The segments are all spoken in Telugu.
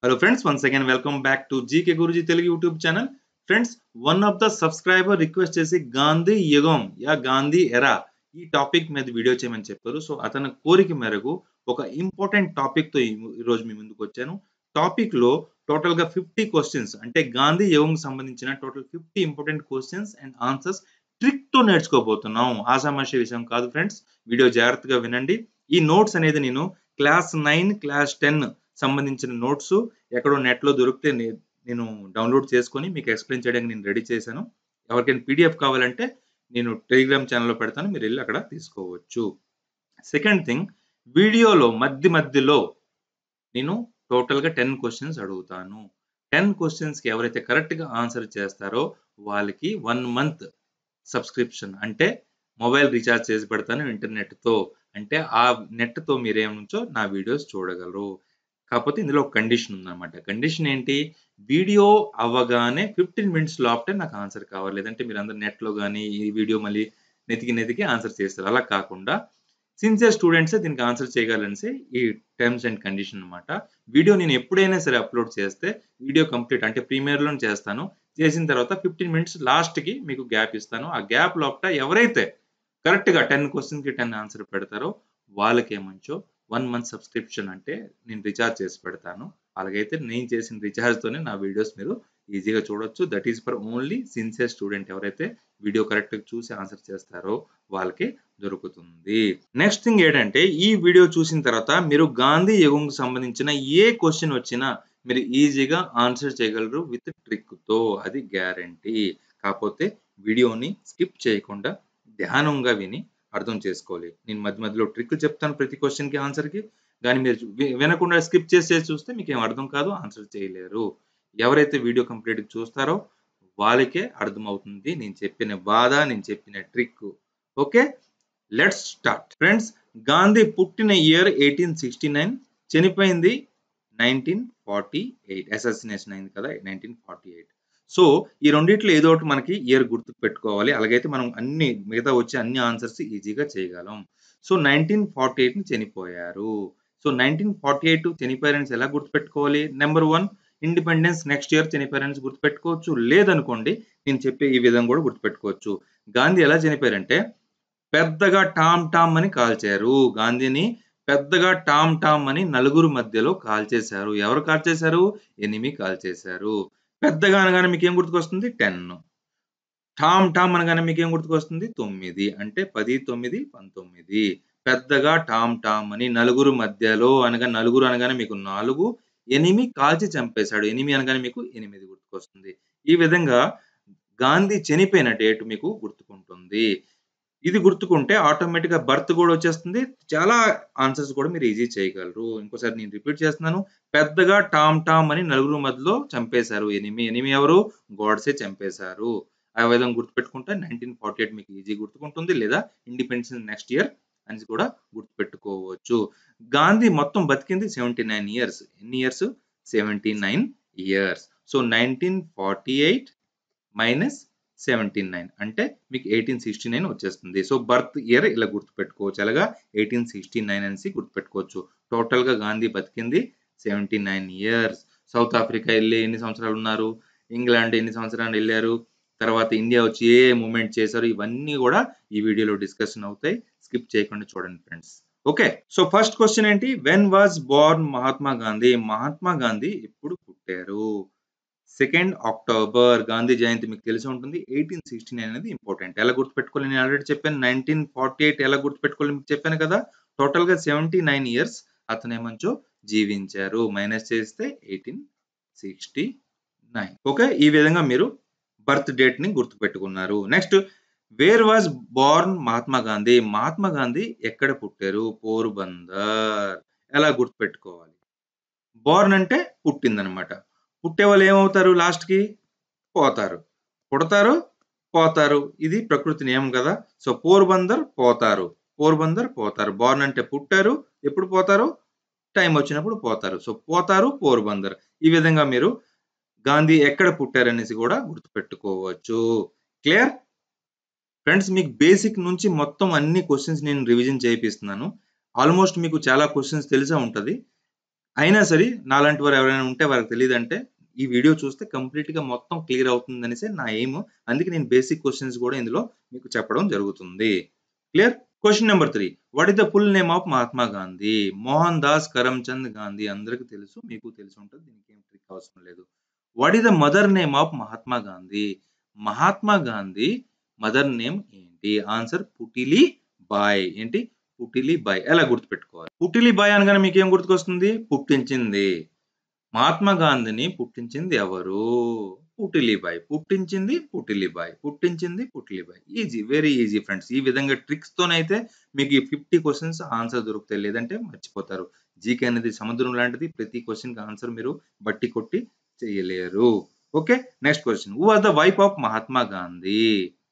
Hello friends, once again welcome back to GK Guruji Telugu YouTube channel. Friends one of the subscriber request చేసి గాంధీ యుగం యా గాంధీ ఎరా ఈ టాపిక్ మీద వీడియో చేయమని చెప్పారు సో అతని కోరిక మేరకు ఒక ఇంపార్టెంట్ టాపిక్ తో ఈ- ఈరోజు మీ ముందుకు వచ్చాను టాపిక్ లో టోటల్ గా ఫిఫ్టీ క్వశ్చన్స్ అంటే గాంధీ యుగం సంబంధించిన total fifty important questions and answers trick తో నేర్చుకోబోతున్నాం ఆసామాషి విషయం కాదు ఫ్రెండ్స్ వీడియో జాగ్రత్తగా వినండి ఈ నోట్స్ అనేది నేను క్లాస్ నైన్ క్లాస్ టెన్ సంబంధించిన నోట్స్ ఎక్కడో నెట్ లో దొరికితే నే- నేను డౌన్లోడ్ చేసుకొని మీకు ఎక్స్ప్లెయిన్ చేయడానికి నేను రెడీ చేశాను ఎవరికైనా పీడిఎఫ్ కావాలంటే నేను టెలిగ్రామ్ ఛానల్లో పెడతాను మీరు వెళ్ళి అక్కడ తీసుకోవచ్చు సెకండ్ థింగ్ వీడియోలో మధ్య మధ్యలో నేను టోటల్గా టెన్ క్వశ్చన్స్ అడుగుతాను టెన్ క్వశ్చన్స్కి ఎవరైతే కరెక్ట్గా ఆన్సర్ చేస్తారో వాళ్ళకి వన్ మంత్ సబ్స్క్రిప్షన్ అంటే మొబైల్ రీఛార్జ్ చేసి పెడతాను ఇంటర్నెట్తో అంటే ఆ నెట్తో మీరేముంచో నా వీడియోస్ చూడగలరు కాకపోతే ఇందులో ఒక కండిషన్ ఉందన్నమాట కండిషన్ ఏంటి వీడియో అవ్వగానే ఫిఫ్టీన్ మినిట్స్ లోపటే నాకు ఆన్సర్ కావాలి లేదంటే మీరు అందరు నెట్లో కానీ ఈ వీడియో మళ్ళీ నెతికి నెతికి ఆన్సర్ చేస్తారు అలా కాకుండా సిన్సియర్ స్టూడెంట్సే దీనికి ఆన్సర్ చేయగలనేసి ఈ టర్మ్స్ అండ్ కండిషన్ అన్నమాట వీడియో నేను ఎప్పుడైనా సరే అప్లోడ్ చేస్తే వీడియో కంప్లీట్ అంటే ప్రీమియర్లో చేస్తాను చేసిన తర్వాత ఫిఫ్టీన్ మినిట్స్ లాస్ట్కి మీకు గ్యాప్ ఇస్తాను ఆ గ్యాప్ లోపల ఎవరైతే కరెక్ట్గా టెన్ క్వశ్చన్స్కి టెన్ ఆన్సర్ పెడతారో వాళ్ళకి ఏమంచో వన్ మంత్ సబ్స్క్రిప్షన్ అంటే నేను రీఛార్జ్ చేసి పెడతాను అలాగైతే నేను చేసిన రీఛార్జ్తోనే నా వీడియోస్ మీరు ఈజీగా చూడొచ్చు that is for only sincere student ఎవరైతే వీడియో కరెక్ట్గా చూసి ఆన్సర్ చేస్తారో వాళ్ళకి దొరుకుతుంది నెక్స్ట్ థింగ్ ఏంటంటే ఈ వీడియో చూసిన తర్వాత మీరు గాంధీ యుగంకు సంబంధించిన ఏ క్వశ్చన్ వచ్చినా మీరు ఈజీగా ఆన్సర్ చేయగలరు విత్ ట్రిక్తో అది గ్యారంటీ కాకపోతే వీడియోని స్కిప్ చేయకుండా ధ్యానంగా విని అర్థం చేసుకోవాలి నేను మధ్య మధ్యలో ట్రిక్ చెప్తాను ప్రతి క్వశ్చన్కి ఆన్సర్కి కానీ మీరు వి- వినకుండా స్కిప్ చేసి చేసి చూస్తే మీకు ఏం అర్థం కాదు ఆన్సర్ చేయలేరు ఎవరైతే వీడియో కంప్లీట్ చూస్తారో వాళ్ళకే అర్థమవుతుంది నేను చెప్పిన బాధ నేను చెప్పిన trick okay let's start friends Gandhi పుట్టిన ఇయర్ ఎయిటీన్ సిక్స్టీ నైన్ చనిపోయింది నైన్టీన్ ఫార్టీ ఎయిట్ అసాసినేషన్ అయింది కదా నైన్టీన్ ఫార్టీ ఎయిట్ సో ఈ రెండిట్లో ఏదో ఒకటి మనకి ఇయర్ గుర్తుకు పెట్టుకోవాలి అలాగైతే మనం అన్ని మిగతా వచ్చే అన్ని ఆన్సర్స్ ఈజీగా చేయగలం సో నైన్టీన్ ఫార్టీ ఎయిట్ని చనిపోయారు సో నైన్టీన్ ఫార్టీ ఎయిట్ చనిపోయారని ఎలా గుర్తుపెట్టుకోవాలి number one independence next year చనిపోయారని గుర్తుపెట్టుకోవచ్చు లేదనుకోండి నేను చెప్పే ఈ విధంగా కూడా గుర్తుపెట్టుకోవచ్చు గాంధీ ఎలా చనిపోయారంటే పెద్దగా టామ్ టామ్ అని కాల్చారు గాంధీని పెద్దగా టామ్ టామ్ అని నలుగురు మధ్యలో కాల్చేశారు ఎవరు కాల్చేశారు ఎనిమి కాల్చేశారు పెద్దగా అనగానే మీకు ఏం గుర్తుకొస్తుంది టెన్ టామ్ టామ్ అనగానే మీకు ఏం గుర్తుకొస్తుంది తొమ్మిది అంటే పది తొమ్మిది పంతొమ్మిది పెద్దగా టామ్ టామ్ అని నలుగురు మధ్యలో అనగా నలుగురు అనగానే మీకు నాలుగు ఎనిమి కాల్చి చంపేశాడు ఎనిమి అనగానే మీకు ఎనిమిది గుర్తుకొస్తుంది ఈ విధంగా గాంధీ చనిపోయిన డేట్ మీకు గుర్తుకుంటుంది ఇది గుర్తుకుంటే ఆటోమేటిక్ గా బర్త్ కూడా వచ్చేస్తుంది చాలా ఆన్సర్స్ కూడా మీరు ఈజీ చేయగలరు ఇంకోసారి నేను రిపీట్ చేస్తున్నాను పెద్దగా టామ్ టామ్ అని నలుగురు మధ్యలో చంపేశారు ఎనిమి ఎనిమి ఎవరు గోడ్సే చంపేశారు ఆ విధంగా గుర్తుపెట్టుకుంటే నైన్టీన్ ఫార్టీ ఎయిట్ మీకు ఈజీ గుర్తుకుంటుంది లేదా ఇండిపెండెన్స్ నెక్స్ట్ ఇయర్ అని కూడా గుర్తుపెట్టుకోవచ్చు గాంధీ మొత్తం బతికింది సెవెంటీ నైన్ ఇయర్స్ ఎన్ని years seventy nine years so nineteen forty eight minus seventy nine అంటే మీకు ఎయిటీన్ సిక్స్టీ నైన్ వచ్చేస్తుంది సో బర్త్ ఇయర్ ఇలా గుర్తుపెట్టుకోవచ్చు అలాగా ఎయిటీన్ సిక్స్టీ నైన్ అనేసి గుర్తుపెట్టుకోవచ్చు టోటల్ గా గాంధీ బతికింది seventy nine years South Africa వెళ్ళి ఎన్ని సంవత్సరాలు ఉన్నారు ఇంగ్లాండ్ ఎన్ని సంవత్సరాలు వెళ్ళారు తర్వాత ఇండియా వచ్చి ఏ మూమెంట్ చేశారు ఇవన్నీ కూడా ఈ వీడియోలో డిస్కషన్ అవుతాయి స్కిప్ చేయకుండా చూడండి friends okay so first question ఏంటి when was born Mahatma Gandhi Mahatma Gandhi ఎప్పుడు పుట్టారు సెకండ్ అక్టోబర్ గాంధీ జయంతి మీకు తెలిసి ఉంటుంది ఎయిటీన్ సిక్స్టీ నైన్ అనేది ఇంపార్టెంట్ ఎలా గుర్తుపెట్టుకోవాలి నేను ఆల్రెడీ చెప్పాను నైన్టీన్ ఫార్టీ ఎయిట్ ఎలా గుర్తుపెట్టుకోవాలి మీకు చెప్పాను కదా టోటల్ గా సెవెంటీ నైన్ ఇయర్స్ అతను ఏమంచో జీవించారు మైనస్ చేస్తే ఎయిటీన్ సిక్స్టీ నైన్ ఓకే ఈ విధంగా మీరు బర్త్ డేట్ ని గుర్తుపెట్టుకున్నారు next where was born Mahatma Gandhi Mahatma Gandhi ఎక్కడ పుట్టారు పోర్బందర్ ఎలా గుర్తుపెట్టుకోవాలి బోర్న్ అంటే పుట్టిందనమాట పుట్టే వాళ్ళు ఏమవుతారు లాస్ట్ కి పోతారు పుడతారు పోతారు ఇది ప్రకృతి నియమం కదా సో పోర్బందర్ పోతారు పోర్బందర్ పోతారు బోర్న్ అంటే పుట్టారు ఎప్పుడు పోతారు టైం వచ్చినప్పుడు పోతారు సో పోతారు పోర్బందర్ ఈ విధంగా మీరు గాంధీ ఎక్కడ పుట్టారనేసి కూడా గుర్తుపెట్టుకోవచ్చు క్లియర్ ఫ్రెండ్స్ మీకు బేసిక్ నుంచి మొత్తం అన్ని క్వశ్చన్స్ నేను రివిజన్ చేయిస్తున్నాను ఆల్మోస్ట్ మీకు చాలా క్వశ్చన్స్ తెలిసే ఉంటుంది అయినా సరే నాలాంటి వారు ఎవరైనా ఉంటే వారికి తెలియదంటే ఈ వీడియో చూస్తే కంప్లీట్ గా మొత్తం క్లియర్ అవుతుంది అనేసి నా ఎయిమ్ అందుకే నేను బేసిక్ క్వశ్చన్స్ కూడా ఇందులో మీకు చెప్పడం జరుగుతుంది clear question number three what is the full name of Mahatma Gandhi Mohandas Karamchand Gandhi అందరికీ తెలుసు మీకు తెలిసి ఉంటుంది దీనికి ఏం ట్రిక్ అవసరం లేదు what is the mother name of Mahatma Gandhi Mahatma Gandhi mother name ఏంటి ఆన్సర్ పుటిలి బాయ్ ఏంటి పుటిలి బాయ్ ఎలా గుర్తుపెట్టుకోవాలి పుటిలి బాయ్ అనగానే మీకు ఏం గుర్తుకొస్తుంది పుట్టించింది మహాత్మా గాంధీని పుట్టించింది ఎవరు పుటిలిబాయ్ పుట్టించింది పుటిలిబాయ్ పుట్టించింది Putlibai easy very easy friends ఈ విధంగా ట్రిక్స్ తోనైతే మీకు ఈ ఫిఫ్టీ క్వశ్చన్స్ ఆన్సర్ దొరుకుతాయి లేదంటే మర్చిపోతారు జీకే అనేది సముద్రం లాంటిది ప్రతి క్వశ్చన్ కి ఆన్సర్ మీరు బట్టి కొట్టి చేయలేరు okay next question who was the wife of Mahatma Gandhi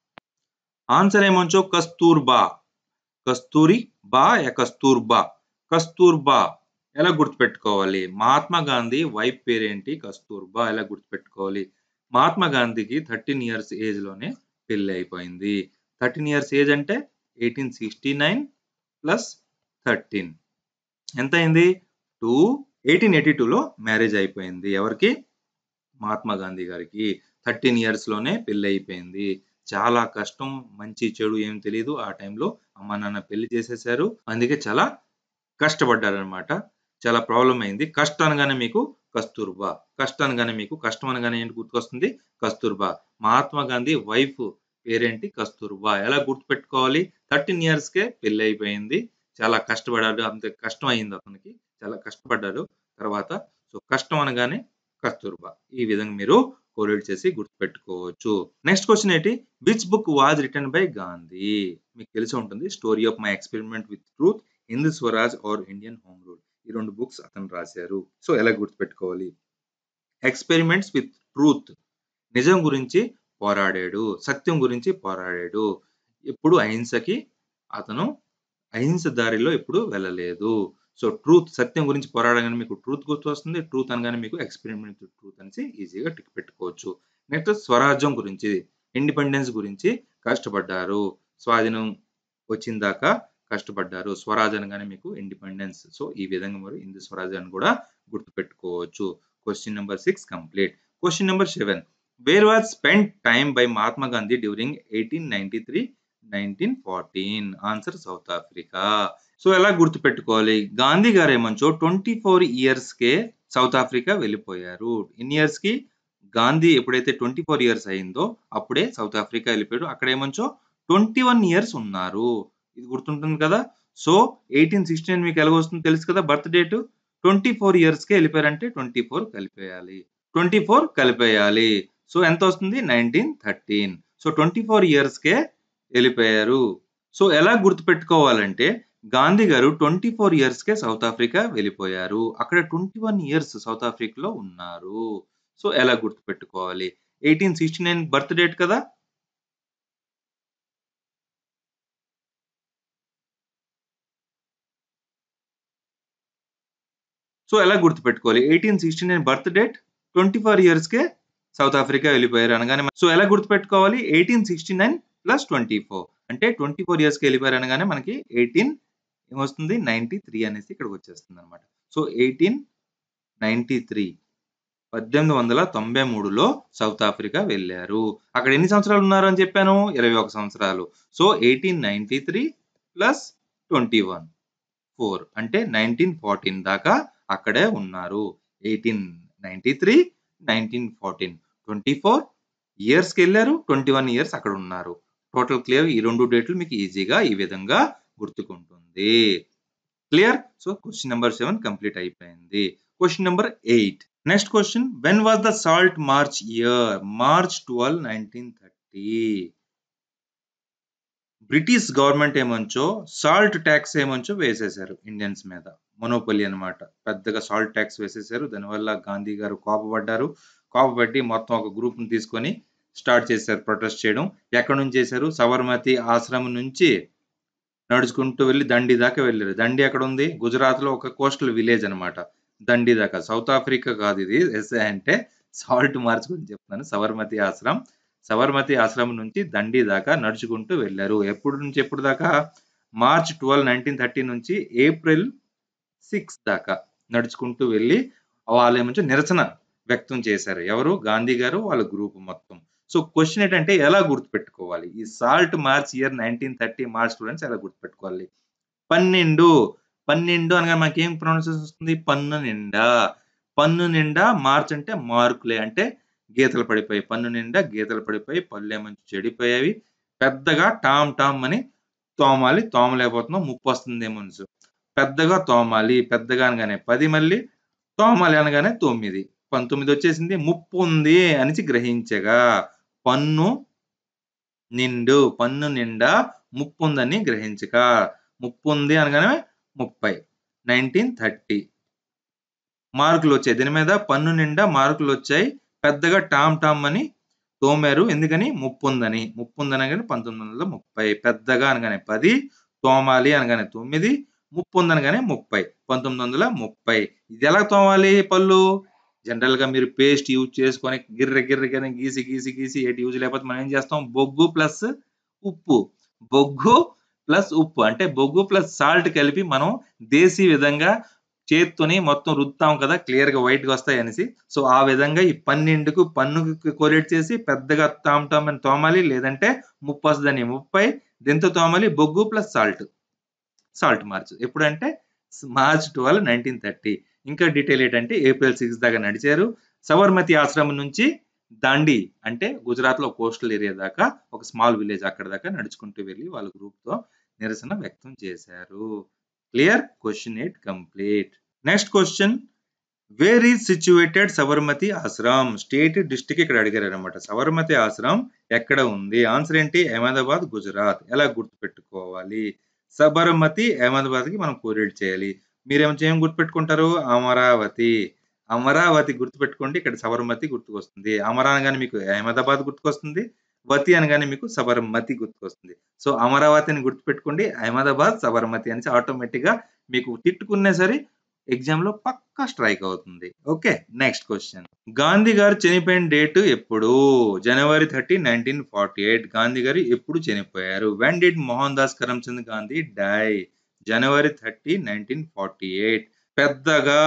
answer ఏమొంచో కస్తూర్బా కస్తూరి బా యా కస్తూర్బా కస్తూర్బా ఎలా గుర్తుపెట్టుకోవాలి మహాత్మా గాంధీ వైఫ్ పేరేంటి కస్తూర్బా ఎలా గుర్తుపెట్టుకోవాలి మహాత్మా గాంధీకి థర్టీన్ ఇయర్స్ ఏజ్ లోనే పెళ్లి అయిపోయింది థర్టీన్ ఇయర్స్ ఏజ్ అంటే eighteen sixty nine plus thirteen ఎంత అయింది టూ ఎయిటీన్ ఎయిటీ టూలో మ్యారేజ్ అయిపోయింది ఎవరికి మహాత్మా గాంధీ గారికి థర్టీన్ ఇయర్స్ లోనే పెళ్లి అయిపోయింది చాలా కష్టం మంచి చెడు ఏం తెలియదు ఆ టైంలో అమ్మ నాన్న పెళ్లి చేసేసారు అందుకే చాలా కష్టపడ్డారు అనమాట చాలా ప్రాబ్లం అయింది కష్టం అనగానే మీకు కస్తూర్బా కష్టం అనగానే మీకు కష్టం అనగానే ఏంటి గుర్తుకొస్తుంది కస్తూర్బా మహాత్మా గాంధీ వైఫ్ పేరేంటి కస్తూర్బా ఎలా గుర్తుపెట్టుకోవాలి థర్టీన్ ఇయర్స్ కే పెళ్లి అయిపోయింది చాలా కష్టపడ్డాడు అంత కష్టం అయింది అతనికి చాలా కష్టపడ్డాడు తర్వాత సో కష్టం అనగానే కస్తూర్బా ఈ విధంగా మీరు కోరిలేట్ చేసి గుర్తుపెట్టుకోవచ్చు నెక్స్ట్ క్వశ్చన్ ఏంటి which book was written by Gandhi మీకు తెలిసి ఉంటుంది story of my experiment with truth Hindu Swaraj or Indian home rule ఈ రెండు బుక్స్ అతను రాశారు సో ఎలా గుర్తుపెట్టుకోవాలి ఎక్స్పెరిమెంట్స్ విత్ ట్రూత్ నిజం గురించి పోరాడాడు సత్యం గురించి పోరాడాడు ఎప్పుడు అహింసకి అతను అహింస దారిలో ఎప్పుడు వెళ్ళలేదు సో ట్రూత్ సత్యం గురించి పోరాడగానే మీకు ట్రూత్ గుర్తు వస్తుంది ట్రూత్ అనగానే మీకు ఎక్స్పెరిమెంట్ విత్ ట్రూత్ అనేసి ఈజీగా టిక్ పెట్టుకోవచ్చు నెక్స్ట్ స్వరాజ్యం గురించి ఇండిపెండెన్స్ గురించి కష్టపడ్డారు స్వాధీనం వచ్చిన దాకా కష్టపడ్డారు స్వరాజ్ అనగానే మీకు ఇండిపెండెన్స్ సో ఈ విధంగా మరి హిందూ స్వరాజ్యాన్ని కూడా గుర్తుపెట్టుకోవచ్చు question number six complete question number seven where was spend time by Mahatma Gandhi during eighteen ninety three nineteen fourteen answer South Africa so ఎలా గుర్తుపెట్టుకోవాలి గాంధీ గారు ఏమంచో ట్వంటీ ఫోర్ ఇయర్స్ కే సౌత్ ఆఫ్రికా వెళ్ళిపోయారు ఇన్ ఇయర్స్ కి గాంధీ ఎప్పుడైతే ట్వంటీ ఫోర్ ఇయర్స్ అయిందో అప్పుడే సౌత్ ఆఫ్రికా వెళ్ళిపోయాడు అక్కడ ఏమంచో ట్వంటీ వన్ ఇయర్స్ ఉన్నారు ఇది గుర్తుంటుంది కదా సో ఎయిటీన్ సిక్స్టీ నైన్ మీకు ఎలా వస్తుందో తెలుసు కదా birth date twenty four years కే వెళ్ళిపోయారంటే ట్వంటీ ఫోర్ కలిపేయాలి ట్వంటీ ఫోర్ కలిపేయాలి సో ఎంత వస్తుంది nineteen thirteen so twenty four years కే వెళ్ళిపోయారు సో ఎలా గుర్తుపెట్టుకోవాలంటే గాంధీ గారు ట్వంటీ ఫోర్ ఇయర్స్ కే సౌత్ ఆఫ్రికా వెళ్ళిపోయారు అక్కడ ట్వంటీ వన్ ఇయర్స్ సౌత్ ఆఫ్రికాలో ఉన్నారు సో ఎలా గుర్తుపెట్టుకోవాలి eighteen sixty nine birth date కదా సో ఎలా గుర్తుపెట్టుకోవాలి eighteen sixty nine birth date twenty four years కే సౌత్ ఆఫ్రికా వెళ్ళిపోయారు అనగానే సో ఎలా గుర్తుపెట్టుకోవాలి eighteen sixty nine plus twenty four అంటే ట్వంటీ ఫోర్ ఇయర్స్కి వెళ్ళిపోయారు అనగానే మనకి ఎయిటీన్ ఏమొస్తుంది నైన్టీ త్రీ అనేసి ఇక్కడికి వచ్చేస్తుంది అనమాట సో ఎయిటీన్ నైన్టీ త్రీ పద్దెనిమిది వందల తొంభై మూడులో సౌత్ ఆఫ్రికా వెళ్ళారు అక్కడ ఎన్ని సంవత్సరాలు ఉన్నారు అని చెప్పాను ఇరవై ఒక సంవత్సరాలు so eighteen ninety three plus twenty one four అంటే నైన్టీన్ ఫార్టీన్ దాకా అక్కడే ఉన్నారు eighteen ninety three nineteen fourteen twenty four ఇయర్స్కి వెళ్ళారు ట్వంటీ వన్ ఇయర్స్ అక్కడ ఉన్నారు టోటల్ క్లియర్ ఈ రెండు డేట్లు మీకు ఈజీగా ఈ విధంగా గుర్తుకుంటుంది clear so question number seven complete అయిపోయింది question number eight next question when was the salt march year March twelve nineteen thirty British government ఏమంచో సాల్ట్ ట్యాక్స్ ఏమంచో వేసేశారు ఇండియన్స్ మీద మొనోపలి అనమాట పెద్దగా సాల్ట్ ట్యాక్స్ వేసేశారు దానివల్ల గాంధీ గారు కోపపడ్డారు కోపపట్టి మొత్తం ఒక గ్రూప్ ని తీసుకొని స్టార్ట్ చేశారు ప్రొటెస్ట్ చేయడం ఎక్కడి నుంచి చేశారు సబర్మతి ఆశ్రమం నుంచి నడుచుకుంటూ వెళ్ళి దండి దాకా వెళ్ళారు దండి ఎక్కడ ఉంది గుజరాత్ లో ఒక కోస్టల్ విలేజ్ అనమాట దండి దాకా సౌత్ ఆఫ్రికా కాదు ఇది ఎస్ఐ అంటే సాల్ట్ మార్చ్ గురించి చెప్తున్నాను సబర్మతి ఆశ్రమం సబర్మతి ఆశ్రమం నుంచి దండి దాకా నడుచుకుంటూ వెళ్ళారు ఎప్పుడు నుంచి ఎప్పుడు దాకా మార్చ్ ట్వెల్వ్ నైన్టీన్ థర్టీ నుంచి ఏప్రిల్ సిక్స్ దాకా నడుచుకుంటూ వెళ్ళి వాళ్ళేమో నిరసన వ్యక్తం చేశారు ఎవరు గాంధీ గారు వాళ్ళ గ్రూప్ మొత్తం సో క్వశ్చన్ ఏంటంటే ఎలా గుర్తుపెట్టుకోవాలి ఈ salt march year nineteen thirty march students ఎలా గుర్తుపెట్టుకోవాలి పన్నెండు పన్నెండు అనగా మనకి ఏం ప్రొనౌన్సియేషన్ వస్తుంది పన్ను నిండా పన్ను నిండా మార్చ్ అంటే మార్కులే అంటే గీతలు పడిపోయి పన్ను నిండా గీతలు పడిపోయి పళ్ళు ఏమంచి చెడిపోయేవి పెద్దగా టామ్ టామ్ అని తోమాలి తోమలేకపోతున్నాం ముప్పు వస్తుందేమో పెద్దగా తోమాలి పెద్దగా అనగానే పది మళ్ళీ తోమాలి అనగానే తొమ్మిది పంతొమ్మిది వచ్చేసింది ముప్పు ఉంది అని గ్రహించగా పన్ను నిండు పన్ను నిండా ముప్పు ఉందని గ్రహించక ముప్పు ఉంది అనగానే ముప్పై నైన్టీన్ థర్టీ మార్కులు వచ్చాయి దీని మీద పన్ను నిండా మార్కులు వచ్చాయి పెద్దగా టామ్ టామ్ అని తోమారు ఎందుకని ముప్పు ఉందని ముప్పు ఉందని అనగానే పంతొమ్మిది వందల ముప్పై పెద్దగా అనగానే పది తోమాలి అనగానే తొమ్మిది ముప్పు ఉందనగానే ముప్పై పంతొమ్మిది వందల ముప్పై ఇది ఎలా తోమాలి పళ్ళు జనరల్ గా మీరు పేస్ట్ యూజ్ చేసుకొని గిర్ర గిర్రగానే గీసి గీసి గీసి ఏటి యూజ్ లేకపోతే మనం ఏం చేస్తాం బొగ్గు ప్లస్ ఉప్పు బొగ్గు ప్లస్ ఉప్పు అంటే బొగ్గు ప్లస్ సాల్ట్ కలిపి మనం దేశీ విధంగా చేత్తోని మొత్తం రుద్దుతాం కదా క్లియర్ గా వైట్ గా వస్తాయి అనేసి సో ఆ విధంగా ఈ పన్నెండుకు పన్నుకు కోరేట్ చేసి పెద్దగా తామ్ తామ్ అని తోమాలి లేదంటే ముప్పు వస్తుందని ముప్పై దీంతో తోమాలి బొగ్గు ప్లస్ సాల్ట్ సాల్ట్ మార్చ్ ఎప్పుడంటే మార్చ్ ట్వెల్వ్ నైన్టీన్ థర్టీ ఇంకా డీటెయిల్ ఏంటంటే ఏప్రిల్ సిక్స్ దాకా నడిచారు సబర్మతి ఆశ్రమం నుంచి దాండి అంటే గుజరాత్ లో కోస్టల్ ఏరియా దాకా ఒక స్మాల్ విలేజ్ అక్కడ దాకా నడుచుకుంటూ వెళ్ళి వాళ్ళ గ్రూప్ తో నిరసన వ్యక్తం చేశారు clear question eight complete next question where is situated Sabarmati Ashram state district ఇక్కడ అడిగారు అనమాట సబర్మతి ఆశ్రమ్ ఎక్కడ ఉంది ఆన్సర్ ఏంటి అహ్మదాబాద్ గుజరాత్ ఎలా గుర్తుపెట్టుకోవాలి సబర్మతి అహ్మదాబాద్ కి మనం కోరిడ్ చేయాలి మీరేమో ఏం గుర్తుపెట్టుకుంటారు అమరావతి అమరావతి గుర్తుపెట్టుకోండి ఇక్కడ సబర్మతి గుర్తుకొస్తుంది అమర అనగానే మీకు అహ్మదాబాద్ గుర్తుకొస్తుంది వతి అనగానే మీకు సబర్మతి గుర్తుకొస్తుంది సో అమరావతిని గుర్తుపెట్టుకోండి అహ్మదాబాద్ సబర్మతి అని ఆటోమేటిక్ గా మీకు తిట్టుకునే సరే ఎగ్జామ్ లో పక్కా స్ట్రైక్ అవుతుంది ఓకే నెక్స్ట్ క్వశ్చన్ గాంధీ గారు చనిపోయిన డేట్ ఎప్పుడు January thirty nineteen forty eight Gandhi గారు ఎప్పుడు చనిపోయారు when did Mohandas Karamchand Gandhi die January thirty nineteen forty eight పెద్దగా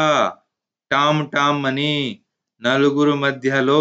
టామ్ టామ్ అని నలుగురు మధ్యలో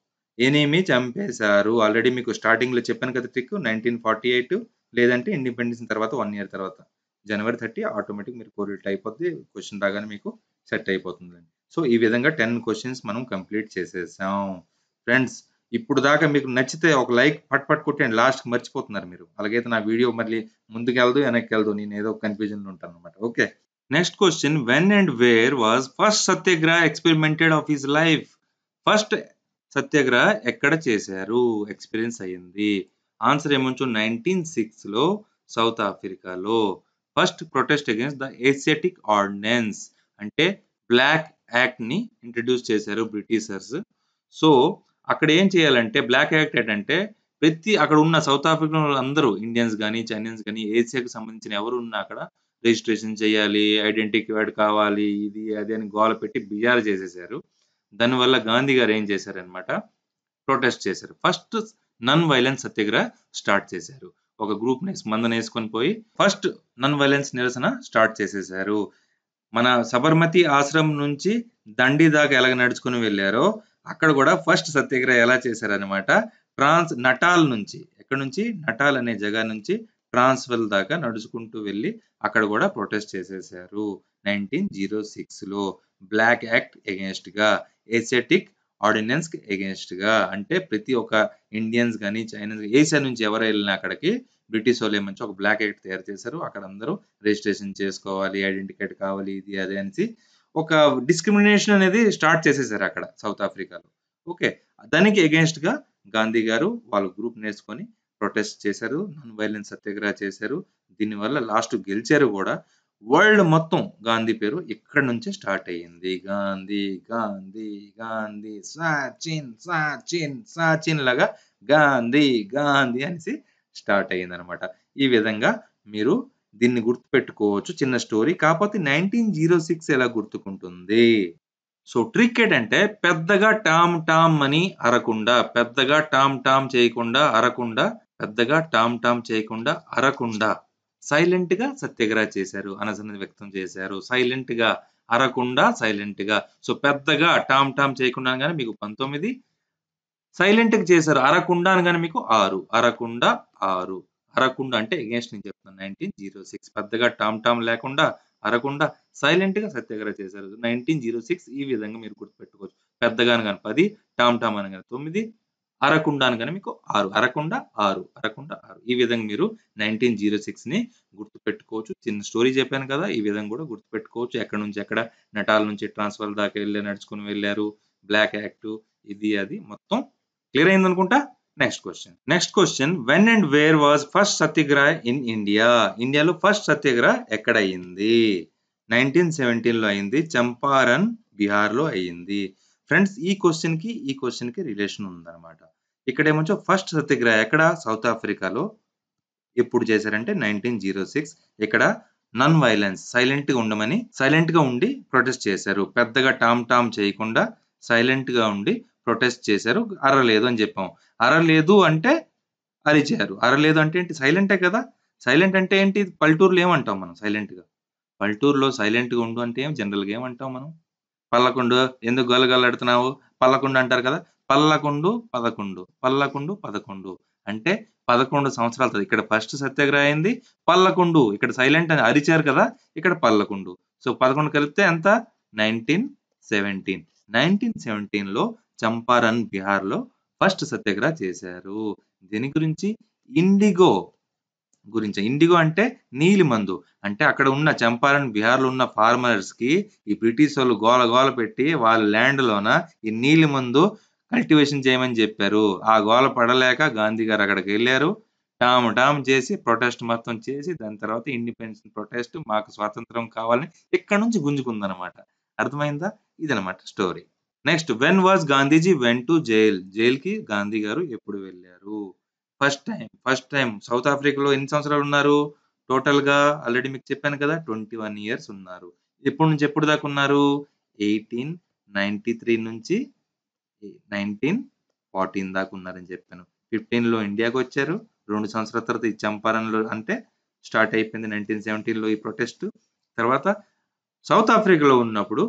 ఎనిమి చంపేశారు ఆల్రెడీ మీకు స్టార్టింగ్ లో చెప్పాను కదా ట్రిక్ నైన్టీన్ ఫార్టీ ఎయిట్ లేదంటే ఇండిపెండెన్స్ తర్వాత వన్ ఇయర్ తర్వాత జనవరి థర్టీ ఆటోమేటిక్ మీరు కోరిట్ అయిపోద్ది క్వశ్చన్ రాగానే మీకు సెట్ అయిపోతుంది సో ఈ విధంగా టెన్ క్వశ్చన్స్ మనం కంప్లీట్ చేసేసాం ఫ్రెండ్స్ ఇప్పుడు దాకా మీకు నచ్చితే ఒక లైక్ పట్ పట్ కొట్టండి లాస్ట్ మర్చిపోతున్నారు మీరు అలాగైతే నా వీడియో మళ్ళీ ముందుకు వెళ్దు వెనక్కి వెళ్దు నేను ఏదో కన్ఫ్యూజన్ లో ఉంటాను అనమాట okay next question when and where was first Satyagraha experimented of his life first సత్యాగ్రహ ఎక్కడ చేశారు ఎక్స్పీరియన్స్ అయ్యింది ఆన్సర్ ఏమొచ్చు నైన్టీన్ సిక్స్ లో సౌత్ ఆఫ్రికాలో first protest against the Asiatic ordinance అంటే బ్లాక్ యాక్ట్ ని ఇంట్రడ్యూస్ చేశారు బ్రిటిషర్స్ సో అక్కడ ఏం చేయాలంటే బ్లాక్ యాక్ట్ ఏంటంటే ప్రతి అక్కడ ఉన్న సౌత్ ఆఫ్రికా అందరూ ఇండియన్స్ కానీ చైనీస్ కానీ ఏసియాకి సంబంధించిన ఎవరు ఉన్నా అక్కడ రిజిస్ట్రేషన్ చేయాలి ఐడెంటిటీ కార్డ్ కావాలి ఇది అది అని గోల పెట్టి బిజారు చేసేసారు దానివల్ల గాంధీ గారు ఏం చేశారనమాట ప్రొటెస్ట్ చేశారు first non violence Satyagraha start చేశారు ఒక గ్రూప్ ని మందన వేసుకొని పోయి ఫస్ట్ నన్ వైలెన్స్ నిరసన స్టార్ట్ చేసేసారు మన సబర్మతి ఆశ్రమం నుంచి దండి దాకా ఎలాగ నడుచుకుని వెళ్ళారో అక్కడ కూడా ఫస్ట్ సత్యాగ్రహ ఎలా చేశారనమాట ట్రాన్స్ నటాల్ నుంచి ఎక్కడ నుంచి నటాల్ అనే జగా నుంచి ట్రాన్స్వెల్ దాకా నడుచుకుంటూ వెళ్ళి అక్కడ కూడా ప్రొటెస్ట్ చేసేసారు నైన్టీన్ జీరో సిక్స్ లో బ్లాక్ యాక్ట్ ఎగెన్స్ట్ గా ఏసియాటిక్ ఆర్డినెన్స్ కి ఎగెన్స్ట్ గా అంటే ప్రతి ఒక్క ఇండియన్స్ కానీ చైనీస్ ఏషియా నుంచి ఎవరు వెళ్ళినా అక్కడికి బ్రిటిష్ వాళ్ళు ఏమంచి ఒక బ్లాక్ యాక్ట్ తయారు చేశారు అక్కడ అందరూ రిజిస్ట్రేషన్ చేసుకోవాలి ఐడెంటిటీ కార్డ్ కావాలి ఇది అది అనేసి ఒక డిస్క్రిమినేషన్ అనేది స్టార్ట్ చేసేసారు అక్కడ సౌత్ ఆఫ్రికాలో ఓకే దానికి ఎగెన్స్ట్ గా గాంధీ గారు వాళ్ళ గ్రూప్ నేర్చుకొని ప్రొటెస్ట్ చేశారు నాన్ వైలెన్స్ సత్యాగ్రహ చేశారు దీనివల్ల లాస్ట్ గెలిచారు కూడా వరల్డ్ మొత్తం గాంధీ పేరు ఇక్కడ నుంచే స్టార్ట్ అయ్యింది గాంధీ గాంధీ గాంధీ సాచిన్ సాచిన్ సాచిన్ లాగా గాంధీ గాంధీ అనేసి స్టార్ట్ అయ్యింది అనమాట ఈ విధంగా మీరు దీన్ని గుర్తుపెట్టుకోవచ్చు చిన్న స్టోరీ కాకపోతే నైన్టీన్ జీరో సిక్స్ ఎలా గుర్తుకుంటుంది సో ట్రిక్ ఏంటంటే పెద్దగా టామ్ టామ్ అని అరకుండా పెద్దగా టామ్ టామ్ చేయకుండా అరకుండా పెద్దగా టామ్ టామ్ చేయకుండా అరకుండా సైలెంట్ గా సత్యాగ్రహ చేశారు అనసన వ్యక్తం చేశారు సైలెంట్ గా అరకుండా సైలెంట్ గా సో పెద్దగా టామ్ టామ్ చేయకుండా కానీ మీకు పంతొమ్మిది సైలెంట్ గా చేశారు అరకుండా అనగానే మీకు ఆరు అరకుండా ఆరు అరకుండా అంటే ఎగేన్స్ట్ నేను చెప్తాను నైన్టీన్ జీరో సిక్స్ పెద్దగా టామ్ టామ్ లేకుండా అరకుండా సైలెంట్ గా సత్యాగ్రహ చేశారు నైన్టీన్ జీరో సిక్స్ ఈ విధంగా మీరు గుర్తుపెట్టుకోవచ్చు పెద్దగా అనగానే పది టామ్ టామ్ అనగానే తొమ్మిది అరకుండా అనగానే మీకు ఆరు అరకుండా ఆరు అరకుండా ఆరు ఈ విధంగా మీరు నైన్టీన్ జీరో సిక్స్ ని గుర్తుపెట్టుకోవచ్చు చిన్న స్టోరీ చెప్పాను కదా ఈ విధంగా కూడా గుర్తుపెట్టుకోవచ్చు ఎక్కడ నుంచి ఎక్కడ నటాల నుంచి ట్రాన్స్ఫర్ దాకా వెళ్ళి నడుచుకుని వెళ్ళారు బ్లాక్ యాక్ట్ ఇది అది మొత్తం క్లియర్ అయింది అనుకుంటా next question next question when and where was first satyagraha in India ఇండియాలో ఫస్ట్ సత్యాగ్రహ ఎక్కడ అయింది నైన్టీన్ సెవెంటీన్ లో అయింది చంపారన్ బీహార్ లో అయ్యింది ఫ్రెండ్స్ ఈ క్వశ్చన్ కి ఈ క్వశ్చన్ కి రిలేషన్ ఉందన్నమాట ఇక్కడ ఏమొచ్చో ఫస్ట్ సత్యాగ్రహ ఎక్కడ సౌత్ ఆఫ్రికాలో ఎప్పుడు చేశారంటే నైన్టీన్ జీరో సిక్స్ ఇక్కడ నన్ వైలెన్స్ సైలెంట్ గా ఉండమని సైలెంట్ గా ఉండి ప్రొటెస్ట్ చేశారు పెద్దగా టామ్ టామ్ చేయకుండా సైలెంట్ గా ఉండి ప్రొటెస్ట్ చేశారు అరలేదు అని చెప్పాం అరలేదు అంటే అరిచారు అరలేదు అంటే ఏంటి సైలెంటే కదా సైలెంట్ అంటే ఏంటి పల్లెటూరులో ఏమంటాం మనం సైలెంట్ గా పల్లెటూరులో సైలెంట్ గా ఉండు అంటే ఏం జనరల్ గా ఏమంటాం మనం పల్లకుండు ఎందుకు గలగలాడుతున్నావు పల్లకుండు అంటారు కదా పల్లకుండు పదకొండు పల్లకుండు పదకొండు అంటే పదకొండు సంవత్సరాల తర్వాత ఇక్కడ ఫస్ట్ సత్యాగ్రహ అయింది పల్లకుండు ఇక్కడ సైలెంట్ అని అరిచారు కదా ఇక్కడ పల్లకుండు సో పదకొండు కలిపితే ఎంత నైన్టీన్ సెవెంటీన్ నైన్టీన్ సెవెంటీన్ లో చంపారన్ బీహార్ లో ఫస్ట్ సత్యాగ్రహ చేశారు దీని గురించి ఇండిగో గురించి ఇండిగో అంటే నీలి మందు అంటే అక్కడ ఉన్న చంపారన్ బీహార్ లో ఉన్న ఫార్మర్స్ కి ఈ బ్రిటిష్ వాళ్ళు గోల గోల పెట్టి వాళ్ళ ల్యాండ్ లోన ఈ నీలి మందు కల్టివేషన్ చేయమని చెప్పారు ఆ గోల పడలేక గాంధీ గారు అక్కడికి వెళ్ళారు టామ్ టామ్ చేసి ప్రొటెస్ట్ మొత్తం చేసి దాని తర్వాత ఇండిపెండెన్స్ ప్రొటెస్ట్ మాకు స్వాతంత్రం కావాలని ఇక్కడ నుంచి గుంజుకుందనమాట అర్థమైందా ఇదనమాట story next when was Gandhiji went to jail jail కి గాంధీ గారు ఎప్పుడు వెళ్ళారు first time first time south ఆఫ్రికాలో ఎన్ని సంవత్సరాలు ఉన్నారు టోటల్ గా ఆల్రెడీ మీకు చెప్పాను కదా ట్వంటీ వన్ ఇయర్స్ ఉన్నారు ఎప్పటి నుంచి ఎప్పుడు దాకా ఉన్నారు ఎయిటీన్ నైన్టీ త్రీ నుంచి నైన్టీన్ ఫార్టీన్ దాకా ఉన్నారని చెప్పాను ఫిఫ్టీన్ లో ఇండియాకి వచ్చారు రెండు సంవత్సరాల తర్వాత ఈ చంపారన్లో అంటే స్టార్ట్ అయిపోయింది నైన్టీన్ సెవెంటీన్ లో ఈ ప్రొటెస్ట్ తర్వాత సౌత్ ఆఫ్రికాలో ఉన్నప్పుడు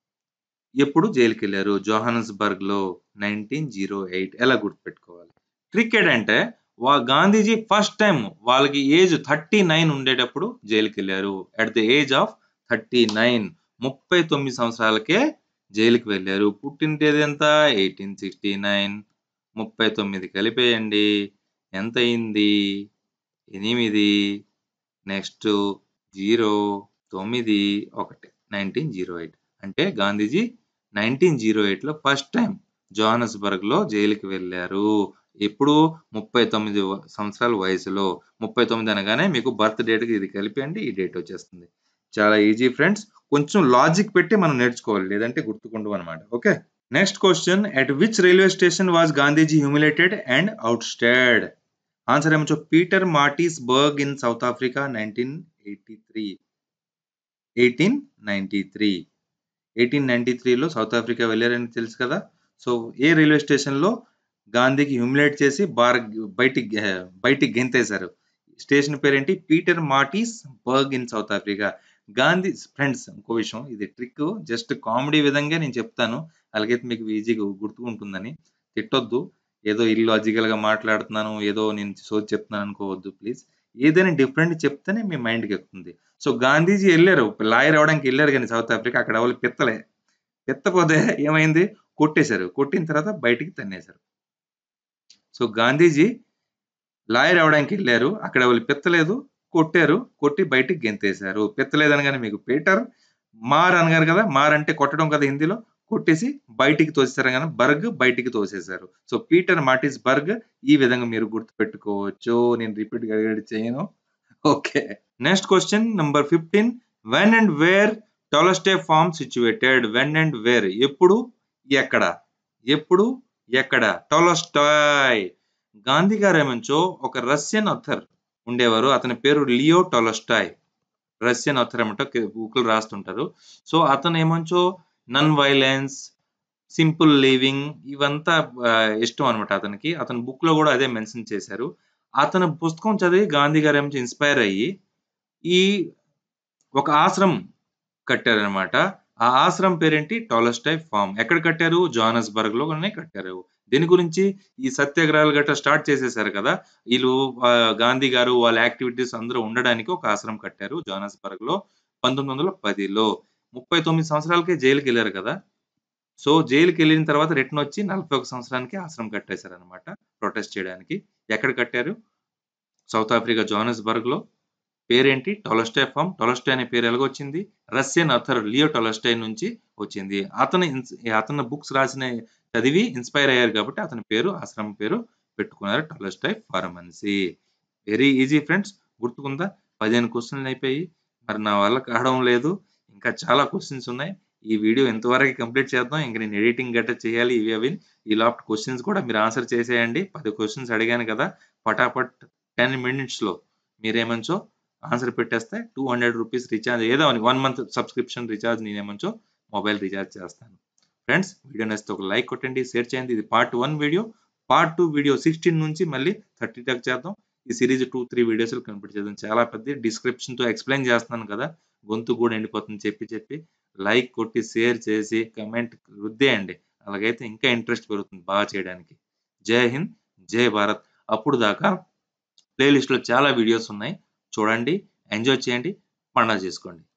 ఎప్పుడు జైలుకి వెళ్ళారు జోహానస్బర్గ్ లో నైన్టీన్ జీరో ఎయిట్ ఎలా గుర్తుపెట్టుకోవాలి ట్రిక్ ఏంటంటే వా గాంధీజీ ఫస్ట్ టైం వాళ్ళకి ఏజ్ థర్టీ నైన్ ఉండేటప్పుడు జైలుకి వెళ్ళారు at the age of thirty nine ముప్పై తొమ్మిది సంవత్సరాలకే జైలుకి వెళ్ళారు పుట్టిన తేదీ ఎంత ఎయిటీన్ సిక్స్టీ నైన్ ముప్పై తొమ్మిది కలిపేయండి ఎంత అయింది ఎనిమిది నెక్స్ట్ జీరో తొమ్మిది ఒకటి నైన్టీన్ జీరో ఎయిట్ అంటే గాంధీజీ నైన్టీన్ జీరో ఎయిట్లో ఫస్ట్ టైం జోహానస్బర్గ్ లో జైలుకి వెళ్ళారు ఎప్పుడు ముప్పై తొమ్మిది సంవత్సరాల వయసులో ముప్పై తొమ్మిది అనగానే మీకు బర్త్ డేట్కి ఇది కలిపేయండి ఈ డేట్ వచ్చేస్తుంది చాలా ఈజీ ఫ్రెండ్స్ కొంచెం లాజిక్ పెట్టి మనం నేర్చుకోవాలి లేదంటే గుర్తుకుండు అనమాట okay next question at which railway station was Gandhiji humiliated and ousted answer ఏమొచ్చో Pietermaritzburg in south Africa nineteen eighty three eighteen ninety three eighteen ninety త్రీలో సౌత్ ఆఫ్రికా వెళ్ళారని తెలుసు కదా సో ఏ రైల్వే స్టేషన్లో గాంధీకి హ్యూమిలేట్ చేసి బార్ బయటికి బయటికి గెంతేశారు స్టేషన్ పేరేంటి Pietermaritzburg in south Africa Gandhi friends ఇంకో విషయం ఇది ట్రిక్ జస్ట్ కామెడీ విధంగా నేను చెప్తాను అలాగైతే మీకు ఈజీగా గుర్తుకుంటుందని తిట్టొద్దు ఏదో ఇల్లాజికల్ గా మాట్లాడుతున్నాను ఏదో నేను సోది చెప్తున్నాను అనుకోవద్దు ప్లీజ్ ఏదైనా డిఫరెంట్ చెప్తేనే మీ మైండ్కి ఎక్కుతుంది సో గాంధీజీ వెళ్ళారు లాయర్ అవడానికి వెళ్ళారు కానీ సౌత్ ఆఫ్రికా అక్కడ వాళ్ళు పిత్తలే పిత్తపోతే ఏమైంది కొట్టేశారు కొట్టిన తర్వాత బయటికి తన్నేశారు సో గాంధీజీ లాయర్ అవడానికి వెళ్ళారు అక్కడ వాళ్ళు పిత్తలేదు కొట్టారు కొట్టి బయటికి గెంతేశారు పిత్తలేదు అనగానే మీకు పీటర్ మార్ అనగారు కదా మార్ అంటే కొట్టడం కదా హిందీలో కొట్టేసి బయటికి తోసేశారు కానీ బర్గ్ బయటికి తోసేశారు సో పీటర్ మార్టిస్ బర్గ్ ఈ విధంగా మీరు గుర్తు పెట్టుకోవచ్చు నేను రిపీట్ గైడ్ చేయను okay next question number fifteen when and where Tolstoy farm situated when and where ఎప్పుడు ఎక్కడ ఎప్పుడు ఎక్కడ టోలస్టాయ్ గాంధీ గారు ఏమంచో ఒక రష్యన్ అథర్ ఉండేవారు అతని పేరు లియో టోలస్టాయ్ రష్యన్ అథర్ ఏమంటో బుక్లు రాస్తుంటారు సో అతను ఏమంచో నన్ వైలెన్స్ సింపుల్ లివింగ్ ఇవంతా ఇష్టం అనమాట అతనికి అతని బుక్ లో కూడా అదే మెన్షన్ చేశారు అతని పుస్తకం చదివి గాంధీ గారు ఏమో ఇన్స్పైర్ అయ్యి ఈ ఒక ఆశ్రమం కట్టారనమాట ఆ ఆశ్రమం పేరేంటి టాలస్టాయ్ ఫార్మ్ ఎక్కడ కట్టారు జోహానస్బర్గ్ లోనే కట్టారు దీని గురించి ఈ సత్యాగ్రహాలు గట్రా స్టార్ట్ చేసేసారు కదా వీళ్ళు ఆ, గాంధీ గారు వాళ్ళ యాక్టివిటీస్ అందరూ ఉండడానికి ఒక ఆశ్రమం కట్టారు జోహానస్బర్గ్ లో పంతొమ్మిది వందల పదిలో ముప్పై తొమ్మిది సంవత్సరాలకే జైలుకి వెళ్ళారు కదా సో జైలుకి వెళ్ళిన తర్వాత రిటర్న్ వచ్చి నలభై ఒక సంవత్సరానికి ఆశ్రమం కట్టేశారు అనమాట ప్రొటెస్ట్ చేయడానికి ఎక్కడ కట్టారు సౌత్ ఆఫ్రికా జోహానస్బర్గ్ లో పేరేంటి టొలస్టాయ్ ఫామ్ టొలస్టాయ్ అనే పేరు ఎలాగొచ్చింది రష్యన్ అథర్ లియో టొలస్టాయ్ నుంచి వచ్చింది అతను ఇన్స్- అతను బుక్స్ రాసిన చదివి ఇన్స్పైర్ అయ్యారు కాబట్టి అతని పేరు ఆశ్రమం పేరు పెట్టుకున్నారు టొలస్టాయ్ ఫార్మన్సీ వెరీ ఈజీ ఫ్రెండ్స్ గుర్తుకుందా పదిహేను క్వశ్చన్లు అయిపోయి మరి నా వల్ల కావడం లేదు ఇంకా చాలా క్వశ్చన్స్ ఉన్నాయి ఈ వీడియో ఎంతవరకు కంప్లీట్ చేద్దాం ఇంక నేను ఎడిటింగ్ గట్రా చేయాలి ఇవి అవి ఈ లాప్ట్ క్వశ్చన్స్ కూడా మీరు ఆన్సర్ చేసేయండి పది క్వశ్చన్స్ అడిగాను కదా పటాపట్ టెన్ మినిట్స్లో మీరేమంచో ఆన్సర్ పెట్టేస్తే టూ హండ్రెడ్ రూపీస్ రీఛార్జ్ ఏదో వన్ మంత్ సబ్స్క్రిప్షన్ రీఛార్జ్ నేనేమంచో మొబైల్ రీఛార్జ్ చేస్తాను ఫ్రెండ్స్ వీడియో నచ్చితే ఒక లైక్ కొట్టండి షేర్ చేయండి ఇది part one video part two video sixteen నుంచి మళ్ళీ థర్టీ దాకా చేద్దాం ఈ series two three videos complete చేద్దాం చాలా పెద్ద డిస్క్రిప్షన్ తో ఎక్స్ప్లెయిన్ చేస్తున్నాను కదా గొంతు కూడా ఎండిపోతుంది చెప్పి చెప్పి లైక్ కొట్టి షేర్ చేసి కమెంట్ రుద్దేయండి అలాగైతే ఇంకా ఇంట్రెస్ట్ పెరుగుతుంది బాగా చేయడానికి జై హింద్ జై భారత్ అప్పుడు దాకా ప్లేలిస్ట్లో చాలా వీడియోస్ ఉన్నాయి చూడండి ఎంజాయ్ చేయండి పండగ చేసుకోండి